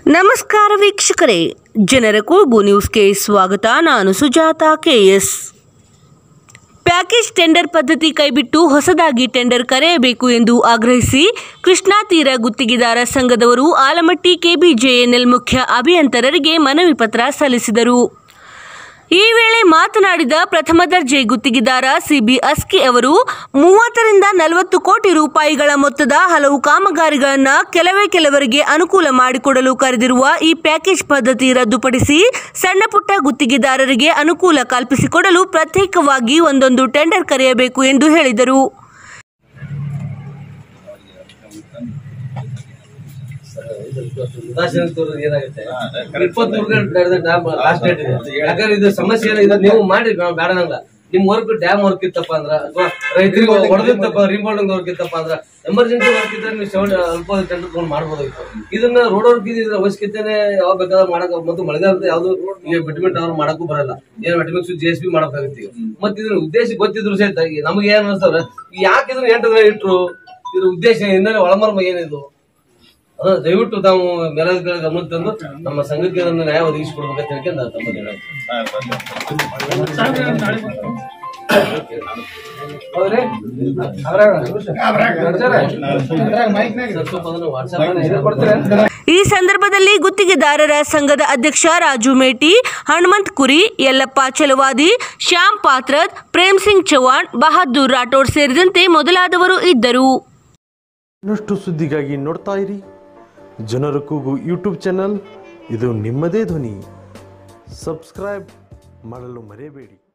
ನಮಸ್ಕಾರ ವೀಕ್ಷಕರೇ ಜನರ ಕೂಗು ನ್ಯೂಸ್ಗೆ ಸ್ವಾಗತ ನಾನು ಸುಜಾತ ಕೆಎಸ್ ಪ್ಯಾಕೇಜ್ ಟೆಂಡರ್ ಪದ್ಧತಿ ಕೈಬಿಟ್ಟು ಹೊಸದಾಗಿ ಟೆಂಡರ್ ಕರೆಯಬೇಕು ಎಂದು ಆಗ್ರಹಿಸಿ ಕೃಷ್ಣಾ ತೀರ ಗುತ್ತಿಗೆದಾರ ಸಂಘದವರು ಆಲಮಟ್ಟಿ ಕೆಬಿಜೆಎನ್ಎಲ್ ಮುಖ್ಯ ಅಭಿಯಂತರರಿಗೆ ಮನವಿ ಪತ್ರ ಸಲ್ಲಿಸಿದರು ಈ ವೇಳೆ ಮಾತನಾಡಿದ ಪ್ರಥಮ ದರ್ಜೆ ಗುತ್ತಿಗೆದಾರ ಸಿಬಿ ಅಸ್ಕಿ ಅವರು ಮೂವತ್ತರಿಂದ ನಲವತ್ತು ಕೋಟಿ ರೂಪಾಯಿಗಳ ಮೊತ್ತದ ಹಲವು ಕಾಮಗಾರಿಗಳನ್ನು ಕೆಲವೇ ಕೆಲವರಿಗೆ ಅನುಕೂಲ ಮಾಡಿಕೊಡಲು ಕರೆದಿರುವ ಈ ಪ್ಯಾಕೇಜ್ ಪದ್ಧತಿ ರದ್ದುಪಡಿಸಿ ಸಣ್ಣಪುಟ್ಟ ಗುತ್ತಿಗೆದಾರರಿಗೆ ಅನುಕೂಲ ಕಲ್ಪಿಸಿಕೊಡಲು ಪ್ರತ್ಯೇಕವಾಗಿ ಒಂದೊಂದು ಟೆಂಡರ್ ಕರೆಯಬೇಕು ಎಂದು ಹೇಳಿದರು ಉದಾಸೀನತರು ಏನಾಗುತ್ತೆ ಇಪ್ಪತ್ಮೂರು ಗಂಟೆ ನಡೆದ ಡ್ಯಾಮ್ ಲಾಸ್ಟ್ ಡೇಟ್ ಇದೆ ಯಾಕಂದ್ರೆ ಇದು ಸಮಸ್ಯೆ ಏನಿದೆ ನೀವು ಮಾಡಿ ನಾವು ಬೇಡ ನಂಗ ನಿಮ್ ವರ್ಕ್ ಡ್ಯಾಮ್ ವರ್ಕ್ ಇತ್ತಪ್ಪ ಅಂದ್ರ ಅಥವಾ ರೈತರಿಗೆ ಹೊಡೆದಿತ್ತಪ್ಪ ರಿಮೋಲ್ಡಿಂಗ್ ವರ್ಕ್ ಇತ್ತಪ್ಪ ಅಂದ್ರ ಎಮರ್ಜೆನ್ಸಿ ವರ್ಕ್ ಇದ್ರೆ ನೀವು ಸೆವೆನ್ ಅಲ್ಪ ಟೆಂಡರ್ ತಗೊಂಡು ಮಾಡ್ಬೋದಿತ್ತು ಇದನ್ನ ರೋಡ್ ವರ್ಕ್ ಇದ್ರೆ ಅವಶ್ಯಕತೆನೆ ಯಾವಾಗ ಬೇಕಾದ್ರೆ ಮಾಡಕ್ ಮತ್ತು ಮಳೆಗಾಲದ ಯಾವ್ದು ಈಗ ಬಿಟ್ಬಿಟ್ಟು ಅವ್ರು ಮಾಡಕ್ಕೂ ಬರಲ್ಲ ಏನ್ ಮೆಟ್ರಿಕ್ಸ್ ಜೆ ಎಸ್ ಬಿ ಮಾಡಬೇಕಾಗುತ್ತೆ ಈಗ ಮತ್ತೆ ಇದ್ರ ಉದ್ದೇಶ ಗೊತ್ತಿದ್ರು ಸಹಿತ ಈ ನಮ್ಗೆ ಏನ್ ಅನ್ಸ್ತವ್ರೆ ಯಾಕೆ ಇದನ್ನ ಎಂಟು ದಿನ ಇಟ್ರು ಇದ್ರ ಉದ್ದೇಶ ಹಿನ್ನೆಲೆ ಒಳಮರ್ಮ ಏನಿದು ಅದ ದಯವಿಟ್ಟು ತಾವು ಮೇಲಧಿಕಾರಿ ಗಮನ ತಂದು ನಮ್ಮ ಸಂಘಕ್ಕೆ ಅದನ್ನ ನ್ಯಾಯ ಒದಗಿಸಿಕೊಡ್ಬೇಕಂತ ಹೇಳ್ಕೊಂಡು ನಾನು ತಮ್ಮಲ್ಲಿ ಹೇಳೋದು. ಹೌದ್ರಿ? ಸರ್, ಸ್ವಲ್ಪ ಅದನ್ನ WhatsApp ನಲ್ಲಿ ಹೇಳ್ಕೊಡ್ತೀರಾ? ಈ ಸಂದರ್ಭದಲ್ಲಿ ಗುತ್ತಿಗೆದಾರರ ಸಂಘದ ಅಧ್ಯಕ್ಷ ರಾಜು ಮೇಟಿ ಹನುಮಂತ್ ಕುರಿ ಯಲ್ಲಪ್ಪ ಚಲವಾದಿ ಶ್ಯಾಮ್ ಪಾತ್ರದ್ ಪ್ರೇಮ್ ಸಿಂಗ್ ಚೌಹಾಣ್ ಬಹದ್ದೂರ್ ರಾಠೋಡ್ ಸೇರಿದಂತೆ ಮೊದಲಾದವರು ಇದ್ದರು ಇನ್ನಷ್ಟು ಸುದ್ದಿಗಾಗಿ ನೋಡ್ತಾ ಇರಿ ಜನರ ಕೂಗು ಯೂಟ್ಯೂಬ್ ಚಾನಲ್ ಇದು ನಿಮ್ಮದೇ ಧ್ವನಿ ಸಬ್ಸ್ಕ್ರೈಬ್ ಮಾಡಲು ಮರೆಯಬೇಡಿ